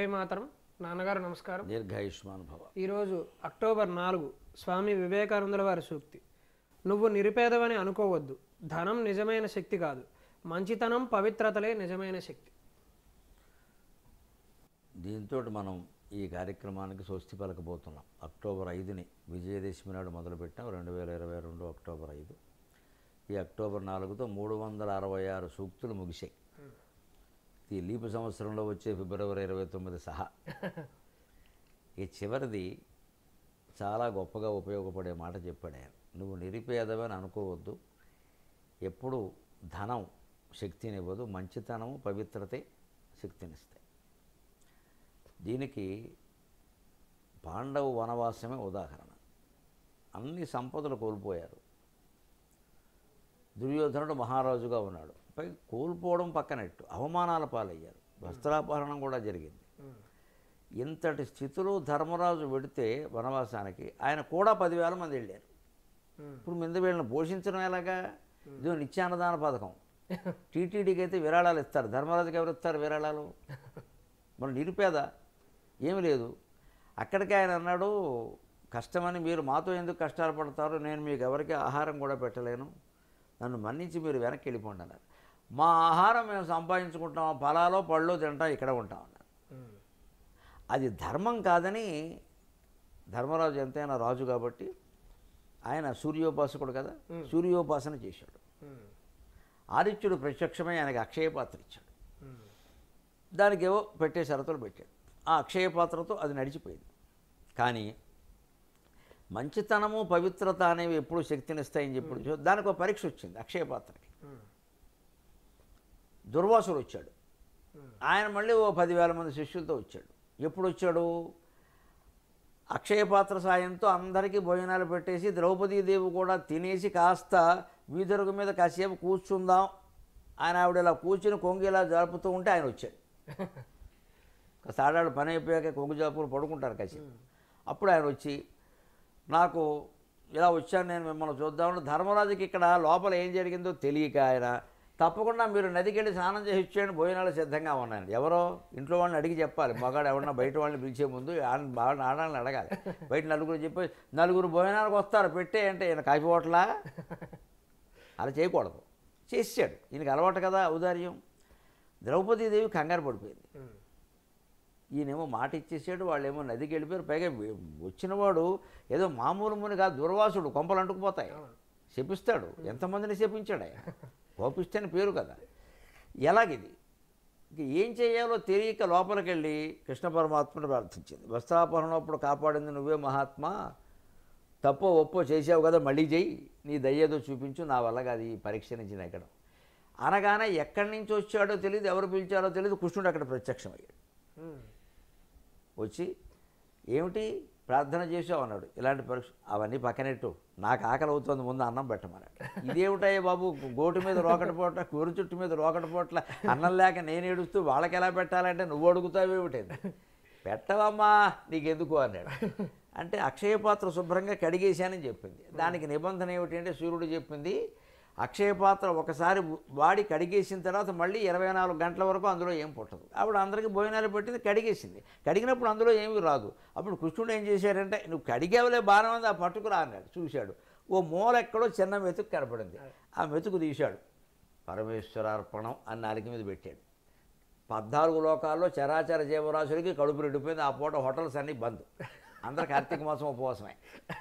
మాతరం నాన్నగారు నమస్కారం దీర్ఘాయుష్మాన్ భవ ఈరోజు అక్టోబర్ నాలుగు స్వామి వివేకానందుల వారి సూక్తి నువ్వు నిరుపేదవని అనుకోవద్దు ధనం నిజమైన శక్తి కాదు మంచితనం పవిత్రతలే నిజమైన శక్తి దీంతో మనం ఈ కార్యక్రమానికి స్వస్తి పలకబోతున్నాం అక్టోబర్ ఐదుని విజయదశమి నాడు మొదలుపెట్టాం రెండు వేల ఇరవై రెండు అక్టోబర్ ఐదు ఈ అక్టోబర్ నాలుగుతో మూడు వందల అరవై ఆరు సూక్తులు ముగిశాయి ఈ లీపు సంవత్సరంలో వచ్చే ఫిబ్రవరి ఇరవై తొమ్మిది సహా ఈ చివరిది చాలా గొప్పగా ఉపయోగపడే మాట చెప్పాడు ఆయన నువ్వు నిరుపేదవని అనుకోవద్దు ఎప్పుడు ధనం శక్తినివ్వదు మంచితనము పవిత్రతే శక్తినిస్తాయి దీనికి పాండవ వనవాసమే ఉదాహరణ అన్ని సంపదలు కోల్పోయారు దుర్యోధనుడు మహారాజుగా ఉన్నాడు పై కోల్పోవడం పక్కనట్టు అవమానాల పాలయ్యారు వస్త్రాపహరణం కూడా జరిగింది ఇంతటి స్థితిలో ధర్మరాజు వెడితే వనవాసానికి ఆయన కూడా పదివేల మంది వెళ్ళారు ఇప్పుడు మీద వీళ్ళని పోషించడం ఎలాగా ఇదో నిత్యాన్నదాన పథకం టీటీడీకి అయితే విరాళాలు ఇస్తారు ధర్మరాజుకి ఎవరు ఇస్తారు విరాళాలు మన నిరుపేద ఏమీ లేదు అక్కడికి ఆయన అన్నాడు కష్టమని మీరు మాతో ఎందుకు కష్టాలు పడతారు నేను మీకు ఎవరికి ఆహారం కూడా పెట్టలేను నన్ను మన్నించి మీరు వెనక్కి వెళ్ళిపోండి అన్నారు మా ఆహారం మేము సంపాదించుకుంటాం ఫలాలో పళ్ళు తింటాం ఇక్కడ ఉంటాం అన్నారు అది ధర్మం కాదని ధర్మరాజు ఎంతైనా రాజు కాబట్టి ఆయన సూర్యోపాసకుడు కదా సూర్యోపాసన చేశాడు ఆదిత్యుడు ప్రత్యక్షమై ఆయనకి అక్షయ పాత్ర ఇచ్చాడు దానికి ఏవో పెట్టే షరతులు పెట్టాడు ఆ అక్షయ పాత్రతో అది నడిచిపోయింది కానీ మంచితనము పవిత్రత అనేవి ఎప్పుడు శక్తినిస్తాయని చెప్పి చూ- దానికి ఒక పరీక్ష వచ్చింది అక్షయ పాత్రకి దుర్వాసుడు వచ్చాడు ఆయన మళ్ళీ ఓ పదివేల మంది శిష్యులతో వచ్చాడు ఎప్పుడు వచ్చాడు అక్షయ పాత్ర సాయంతో అందరికీ భోజనాలు పెట్టేసి ద్రౌపదీదేవి కూడా తినేసి కాస్త వీధరుగు మీద కాసేపు కూర్చుందాం ఆయన ఆవిడ ఇలా కూర్చుని కొంగు ఇలా జరుపుతూ ఉంటే ఆయన వచ్చాడు కాస్త ఆడాడు పని అయిపోయాక కొంగు జాపులు పడుకుంటారు కాసేపు అప్పుడు ఆయన వచ్చి నాకు ఇలా వచ్చాను నేను మిమ్మల్ని చూద్దామని ధర్మరాజుకి ఇక్కడ లోపల ఏం జరిగిందో తెలియక ఆయన తప్పకుండా మీరు నదికి వెళ్ళి స్నానం చేసి ఇచ్చేయండి భోజనాలు సిద్ధంగా ఉన్నాను ఎవరో ఇంట్లో వాళ్ళని అడిగి చెప్పాలి మగాడు ఎవరన్నా బయట వాళ్ళని పిలిచే ముందు ఆడ- బాగా ఆడాలని అడగాలి బయట నలుగురు చెప్పి నలుగురు భోజనాలకు వస్తారు పెట్టే అంటే ఈయన కాఫీ హోటలా అలా చేయకూడదు చేసాడు ఈయనకి అలవాటు కదా ఔదార్యం ద్రౌపదీదేవి కంగారు పడిపోయింది ఈయనేమో మాట ఇచ్చేసాడు వాళ్ళేమో నదికి వెళ్ళిపోయారు పైగా వి- వచ్చినవాడు ఏదో మామూలు ముని కాదు దుర్వాసుడు కొంపలు అంటుకుపోతాయి శపిస్తాడు ఎంతమందిని శపించాడు ఆయన కోపిస్తే అని పేరు కదా ఎలాగిది ఇంక ఏం చేయాలో తెలియక లోపలికి వెళ్ళి కృష్ణ పరమాత్మను ప్రార్థించింది వస్త్రాపహరణప్పుడు కాపాడింది నువ్వే మహాత్మా తప్పో ఒప్పో చేసావు కదా మళ్ళీ చెయ్యి నీ దయ్యేదో చూపించు నా వల్ల కాదు ఈ పరీక్ష నుంచి నెగ్గడం అనగానే ఎక్కడి నుంచి వచ్చాడో తెలియదు ఎవరు పిలిచారో తెలియదు కృష్ణుడు అక్కడ ప్రత్యక్షమయ్యాడు వచ్చి ఏమిటి ప్రార్థన చేసావు అన్నాడు ఇలాంటి పరీక్ష అవన్నీ పక్కనెట్టు నాకు ఆకలి అవుతుంది ముందు అన్నం పెట్టమన్నాడు ఇదేమిటాయే బాబు గోటు మీద రోకటి పోట్ల కూర చుట్టు మీద రోకటి పోట్ల అన్నం లేక నేను ఏడుస్తూ వాళ్ళకి ఎలా పెట్టాలంటే నువ్వు అడుగుతావేమిటంది పెట్టవమ్మా నీకెందుకు అన్నాడు అంటే అక్షయ పాత్ర శుభ్రంగా కడిగేశానని చెప్పింది దానికి నిబంధన ఏమిటంటే సూర్యుడు చెప్పింది అక్షయ పాత్ర ఒకసారి వాడి కడిగేసిన తర్వాత మళ్ళీ ఇరవై నాలుగు గంటల వరకు అందులో ఏం పుట్టదు ఆవిడ అందరికీ భోజనాలు పెట్టింది కడిగేసింది కడిగినప్పుడు అందులో ఏమీ రాదు అప్పుడు కృష్ణుడు ఏం చేశారంటే నువ్వు కడిగేవలే బాగానే ఉంది ఆ పట్టుకురా అన్నాడు చూశాడు ఓ మూల ఎక్కడో చిన్న మెతుకు కనపడింది ఆ మెతుకు తీశాడు పరమేశ్వరార్పణం అని నాలుక మీద పెట్టాడు పద్నాలుగు లోకాల్లో చరాచర జీవరాశులకి కడుపు రెడిపోయింది ఆ పూట హోటల్స్ అన్నీ బంద్ అందరు కార్తీక మాసం ఉపవాసమే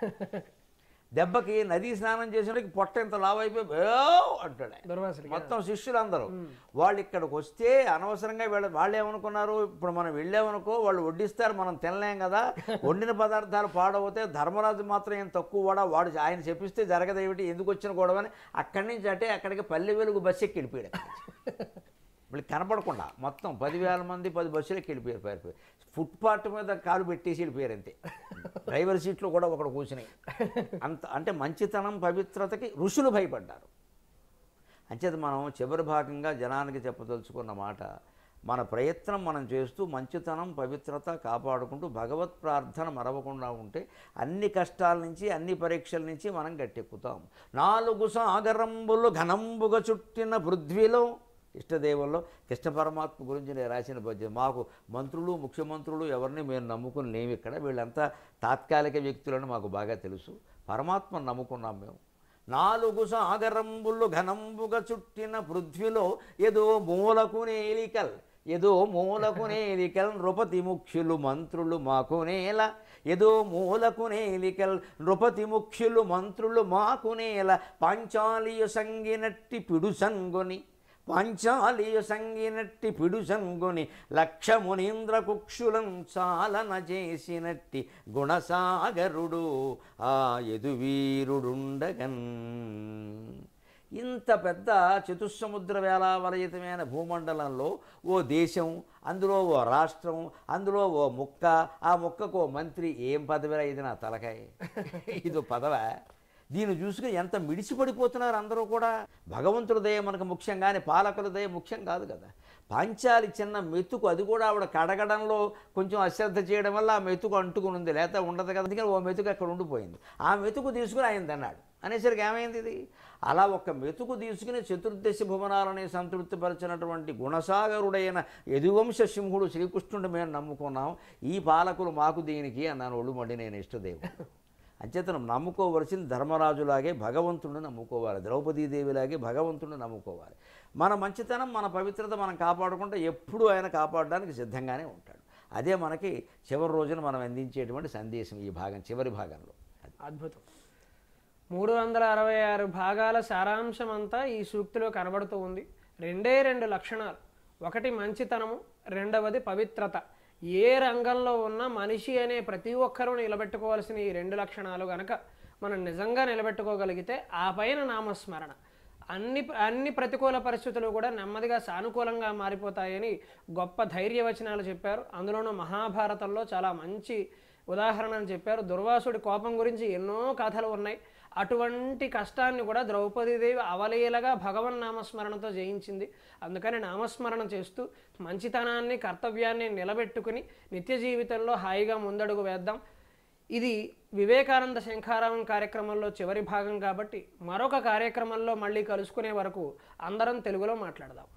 దెబ్బకి నదీ స్నానం చేసినకి పొట్ట ఇంత లావైపోయి "ఏవ్" అంటాడు ఆయన. దుర్వాసుడికి మొత్తం శిష్యులందరూ వాళ్ళు ఇక్కడికి వస్తే అనవసరంగా వీళ్ళ వాళ్ళు ఏమనుకున్నారు ఇప్పుడు మనం వెళ్ళామనుకో వాళ్ళు వడ్డిస్తారు మనం తినలేం కదా వండిన పదార్థాలు పాడవుతే ధర్మరాజు మాత్రం ఏం తక్కువ వాడా వాడు ఆయన చెప్పిస్తే జరగదేమిటి ఎందుకు వచ్చిన గొడవని అక్కడి నుంచి అంటే అక్కడికి పల్లె వెలుగు బస్సు ఎక్కి వెళ్ళిపోయాడు వీళ్ళు కనపడకుండా మొత్తం పదివేల మంది పది బస్సులకి వెళ్ళిపోయారు పారిపోయి ఫుట్పాత్ మీద కాలు పెట్టేసి వెళ్ళిపోయారు అంతే డ్రైవర్ సీట్లో కూడా ఒకడు కూర్చుని అంత అంటే మంచితనం పవిత్రతకి ఋషులు భయపడ్డారు అంచేత మనం చివరి భాగంగా జనానికి చెప్పదలుచుకున్న మాట మన ప్రయత్నం మనం చేస్తూ మంచితనం పవిత్రత కాపాడుకుంటూ భగవత్ ప్రార్థన మరవకుండా ఉంటే అన్ని కష్టాల నుంచి అన్ని పరీక్షల నుంచి మనం గట్టెక్కుతాం నాలుగు సాగరంబులు ఘనంబుగా చుట్టిన పృథ్వీలో ఇష్టదేవుల్లో కృష్ణ పరమాత్మ గురించి నేను రాసిన పద్యం మాకు మంత్రులు ముఖ్యమంత్రులు ఎవరిని మేము నమ్ముకుని లేము ఇక్కడ వీళ్ళంతా తాత్కాలిక వ్యక్తులని మాకు బాగా తెలుసు పరమాత్మను నమ్ముకున్నాం మేము నాలుగు సాగరంబులు ఘనంబుగా చుట్టిన పృథ్వీలో ఏదో మూలకు నేలికల్ ఏదో మూలకు నేలికల్ నృపతి ముఖ్యులు మంత్రులు మాకు నేల ఏదో మూలకు నేలికల్ నృపతి ముఖ్యులు మంత్రులు మాకు నేల పాంచాలియ సంగినట్టి పిడు సంగొని పాంచాలియ సంగినట్టి పిడు సంగుని లక్ష మునీంద్ర కుక్షులం చాలన చేసినట్టి గుణసాగరుడు ఆ యదువీరుడుండగన్ ఇంత పెద్ద చతుస్సముద్ర వేలావలయితమైన భూమండలంలో ఓ దేశం అందులో ఓ రాష్ట్రం అందులో ఓ ముక్క ఆ ముక్కకు ఓ మంత్రి ఏం పదవిరా ఇది నా తలకాయ ఇది పదవా దీన్ని చూసుకుని ఎంత మిడిసిపడిపోతున్నారు అందరూ కూడా భగవంతుడి దయ మనకు ముఖ్యం కానీ పాలకుల దయ ముఖ్యం కాదు కదా పాంచాలి చిన్న మెతుకు అది కూడా ఆవిడ కడగడంలో కొంచెం అశ్రద్ధ చేయడం వల్ల ఆ మెతుకు అంటుకుని ఉంది లేకపోతే ఉండదు కదా అందుకని ఓ మెతుకు అక్కడ ఉండిపోయింది ఆ మెతుకు తీసుకుని ఆయన తిన్నాడు అనేసరికి ఏమైంది ఇది అలా ఒక మెతుకు తీసుకుని చతుర్దశ భువనాలని సంతృప్తిపరిచినటువంటి గుణసాగరుడైన యదువంశ సింహుడు శ్రీకృష్ణుడు మేము నమ్ముకున్నాం ఈ పాలకులు మాకు దీనికి అన్నాను ఒళ్ళుమండి నేను ఇష్టదేవుడు అంచేతనం నమ్ముకోవలసింది ధర్మరాజులాగే భగవంతుడిని నమ్ముకోవాలి ద్రౌపదీదేవిలాగే భగవంతుడిని నమ్ముకోవాలి మన మంచితనం మన పవిత్రత మనం కాపాడుకుంటే ఎప్పుడూ ఆయన కాపాడడానికి సిద్ధంగానే ఉంటాడు అదే మనకి చివరి రోజున మనం అందించేటువంటి సందేశం ఈ భాగం చివరి భాగంలో అద్భుతం మూడు వందల అరవై ఆరు భాగాల సారాంశం అంతా ఈ సూక్తిలో కనబడుతూ ఉంది రెండే రెండు లక్షణాలు ఒకటి మంచితనము రెండవది పవిత్రత ఏ రంగంలో ఉన్న మనిషి అనే ప్రతి ఒక్కరూ నిలబెట్టుకోవాల్సిన ఈ రెండు లక్షణాలు గనక మనం నిజంగా నిలబెట్టుకోగలిగితే ఆ పైన నామస్మరణ అన్ని అన్ని ప్రతికూల పరిస్థితులు కూడా నెమ్మదిగా సానుకూలంగా మారిపోతాయని గొప్ప ధైర్యవచనాలు చెప్పారు అందులోనూ మహాభారతంలో చాలా మంచి ఉదాహరణలు చెప్పారు దుర్వాసుడి కోపం గురించి ఎన్నో కథలు ఉన్నాయి అటువంటి కష్టాన్ని కూడా ద్రౌపదీదేవి అవలీలగా భగవన్ నామస్మరణతో జయించింది అందుకని నామస్మరణ చేస్తూ మంచితనాన్ని కర్తవ్యాన్ని నిలబెట్టుకుని నిత్య జీవితంలో హాయిగా ముందడుగు వేద్దాం ఇది వివేకానంద శంఖారావం కార్యక్రమంలో చివరి భాగం కాబట్టి మరొక కార్యక్రమంలో మళ్ళీ కలుసుకునే వరకు అందరం తెలుగులో మాట్లాడదాం